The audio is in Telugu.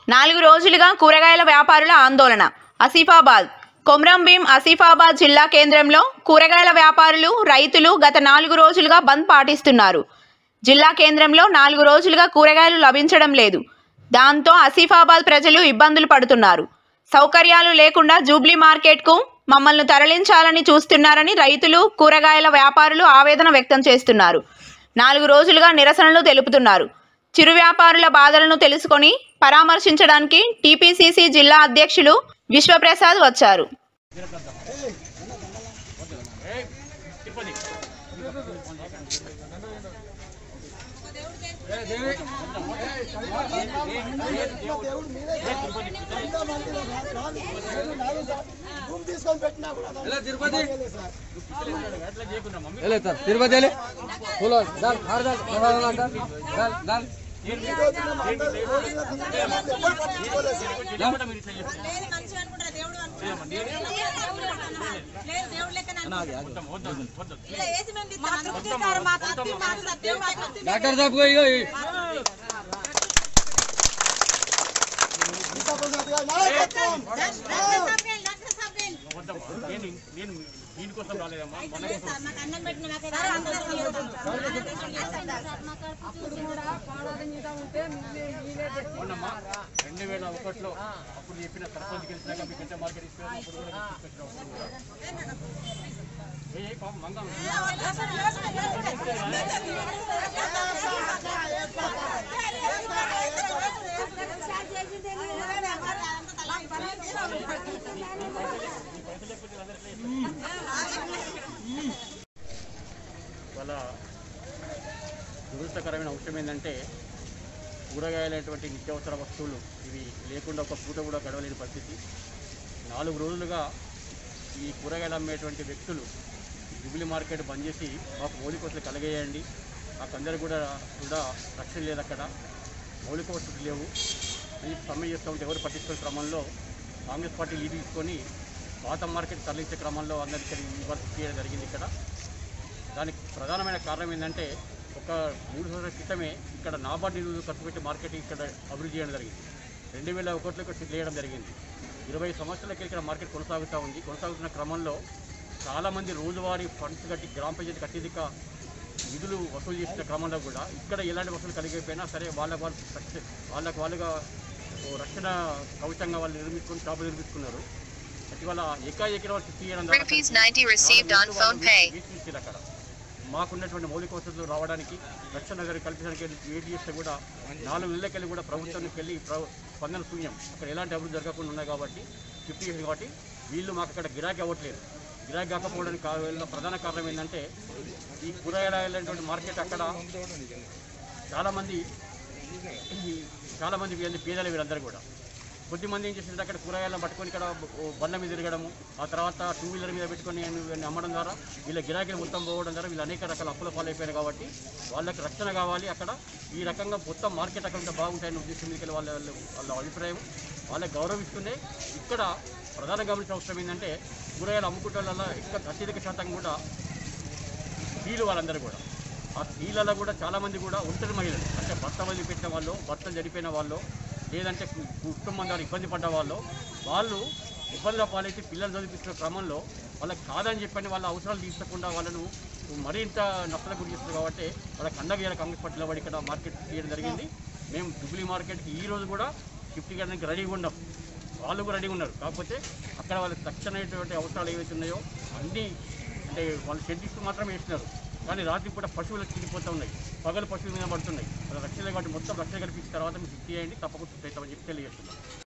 నాలుగు రోజులుగా కూరగాయల వ్యాపారుల ఆందోళన ఆసిఫాబాద్ కొమ్రంభీం ఆసిఫాబాద్ జిల్లా కేంద్రంలో కూరగాయల వ్యాపారులు రైతులు గత నాలుగు రోజులుగా బంద్ పాటిస్తున్నారు జిల్లా కేంద్రంలో నాలుగు రోజులుగా కూరగాయలు లభించడం లేదు దాంతో ఆసిఫాబాద్ ప్రజలు ఇబ్బందులు పడుతున్నారు సౌకర్యాలు లేకుండా జూబ్లీ మార్కెట్కు మమ్మల్ని తరలించాలని చూస్తున్నారని రైతులు కూరగాయల వ్యాపారులు ఆవేదన వ్యక్తం చేస్తున్నారు నాలుగు రోజులుగా నిరసనలు తెలుపుతున్నారు చిరు వ్యాపారుల బాధలను తెలుసుకొని పరామర్శించడానికి టీపీసీసీ జిల్లా అధ్యక్షులు విశ్వప్రసాద్ వచ్చారు ఎలే సార్ తిరుపతి వెళ్ళి పోలో దాల్ హార్ దాల్ దాల్ దాల్ దాల్ దాల్ లేదు మంచిగా అనుకుంటారా దేవుడు అనుకుంటారా? లేదు దేవుడు లెక్క ఇలా వేసి మేము తింటాం. అందరూ తింటారు. మా తత్తి, మా సత్యం, మా తత్తి. డాక్టర్ సాబ్ को ఇగో ఈ- డాక్టర్ సాబ్ వేలు, డాక్టర్ సాబ్ వేలు. నేను నేను దీనికోసం రాలేదమ్మా మొన్న లేదు సార్, మాకు అన్నం పెట్టిన నాకైతే అందరూ తింటాం. మొన్నమ్మా రెండు వేల ఒకటిలో అప్పుడు చెప్పిన సర్పంచ్ గెలిచినాక మీకు ఎంత మార్కెట్ ఇస్తాను అప్పుడు కూడా తీసుకొచ్చినాం అప్పుడు కూడా. ఏ ఏ పాపం మంగం వాళ్ళ దురదృష్టకరమైన అంశం ఏంటంటే కూరగాయలైనటువంటి నిత్యావసర వస్తువులు ఇవి లేకుండా ఒక పూట కూడా గడవలేని పరిస్థితి నాలుగు రోజులుగా ఈ కూరగాయలు అమ్మేటువంటి వ్యక్తులు జుబిలీ మార్కెట్ బంద్ చేసి మాకు మౌలిక వసతులు కలగేయండి మాకందరూ కూడా కూడా రక్షణ లేదు అక్కడ మౌలిక వసతులు లేవు అని సమ్మె చేస్తూ ఉంటే ఎవరు పట్టించుకునే క్రమంలో కాంగ్రెస్ పార్టీ లీడ్ తీసుకొని పాత మార్కెట్ తరలించే క్రమంలో అందరికీ ఇవ్వాల్సి చేయడం జరిగింది ఇక్కడ దానికి ప్రధానమైన కారణం ఏంటంటే ఒక మూడు సంవత్సరాల క్రితమే ఇక్కడ నాబార్డు నిధులు ఖర్చు పెట్టి మార్కెట్ ఇక్కడ అభివృద్ధి చేయడం జరిగింది రెండు వేల ఒకటిలో ఇక్కడ సెటిల్ చేయడం జరిగింది ఇరవై సంవత్సరాలకి ఇక్కడ మార్కెట్ కొనసాగుతూ ఉంది కొనసాగుతున్న క్రమంలో చాలామంది రోజువారీ ఫండ్స్ కట్టి గ్రామ పంచాయతీ అత్యధిక నిధులు వసూలు చేసిన క్రమంలో కూడా ఇక్కడ ఎలాంటి వసూలు కలిగిపోయినా సరే వాళ్ళకు వాళ్ళు రక్ష- వాళ్ళకు వాళ్ళుగా ఓ రక్షణ కవచంగా వాళ్ళు నిర్మించుకొని షాపులు నిర్మించుకున్నారు ఇటీవల ఏకాఏకిన వాళ్ళు శిక్ష చేయడం ద్వారా Rupees 90 received on phone pay. వీటిని అక్కడ మాకున్నటువంటి మౌలిక వసతులు రావడానికి రక్షణ గారి కల్పించడానికి వెయిట్ చేస్తే కూడా నాలుగు నెలలకెళ్ళి కూడా ప్రభుత్వానికి వెళ్ళి ప్ర- స్పందన శూన్యం అక్కడ ఎలాంటి అభివృద్ధి జరగకుండా ఉన్నాయి కాబట్టి ఫిఫ్టీ ఇయర్స్ కాబట్టి వీళ్ళు మాకు అక్కడ గిరాకీ అవ్వట్లేదు గిరాకీ కాకపోవడానికి కావాల ప్రధాన కారణం ఏంటంటే ఈ కూరగాయలైనటువంటి మార్కెట్ అక్కడ చాలామంది చాలామంది వీళ్ళని పేదలు వీళ్ళందరూ కూడా కొద్దిమంది ఏం చేసిందంటే అక్కడ కూరగాయలను పట్టుకొని ఇక్కడ ఓ బండ్ల మీద తిరగడము ఆ తర్వాత టూ వీలర్ మీద పెట్టుకొని వీళ్ళని అమ్మడం ద్వారా వీళ్ళ గిరాకీలు మొత్తం పోవడం ద్వారా వీళ్ళు అనేక రకాల అప్పుల పాలైపోయారు కాబట్టి వాళ్ళకి రక్షణ కావాలి అక్కడ ఈ రకంగా మొత్తం మార్కెట్ అక్కడ ఉంటే బాగుంటాయని ఉద్దేశం మీద వాళ్ళ వాళ్ళ- వాళ్ళ అభిప్రాయం వాళ్ళకి గౌరవిస్తూనే ఇక్కడ ప్రధాన గమనించిన అవసరం ఏంటంటే కూరగాయలు అమ్ముకుంటే వల్ల ఇక్కడ అత్యధిక శాతం కూడా స్త్రీలు వాళ్ళందరూ కూడా ఆ స్త్రీలలో కూడా చాలామంది కూడా ఒంటరి మహిళలు అంటే భర్త వదిలిపెట్టిన వాళ్ళు భర్తలు చనిపోయిన వాళ్ళు లేదంటే కు- కుటుంబం ద్వారా ఇబ్బంది పడ్డ వాళ్ళు వాళ్ళు ఇబ్బందుల పాలైతే పిల్లలు చదివిస్తున్న క్రమంలో వాళ్ళకి కాదని చెప్పని వాళ్ళ అవసరాలు తీర్చకుండా వాళ్ళను మరింత నష్టం గురి చేస్తుంది కాబట్టి వాళ్ళకి అండగా కాంగ్రెస్ పార్టీలో వాడి ఇక్కడ మార్కెట్ చేయడం జరిగింది మేము జుబ్లీ మార్కెట్కి ఈ రోజు కూడా షిఫ్ట్ చేయడానికి రెడీగా ఉన్నాం వాళ్ళు కూడా రెడీగా ఉన్నారు కాకపోతే అక్కడ వాళ్ళకి తక్షణమైనటువంటి అవసరాలు ఏవైతే ఉన్నాయో అన్నీ అంటే వాళ్ళు షెడ్ ఇస్తూ మాత్రమే వేసినారు కానీ రాత్రి పూట పశువులకు తిరిగిపోతూ ఉన్నాయి పగలు పశువుల మీద పడుతున్నాయి అలా రక్షణ కాబట్టి మొత్తం రక్షణ కల్పించిన తర్వాత మీరు షిఫ్ట్ చేయండి తప్పకుండా షిఫ్ట్ అవుతామని చెప్పి తెలియజేస్తున్నాం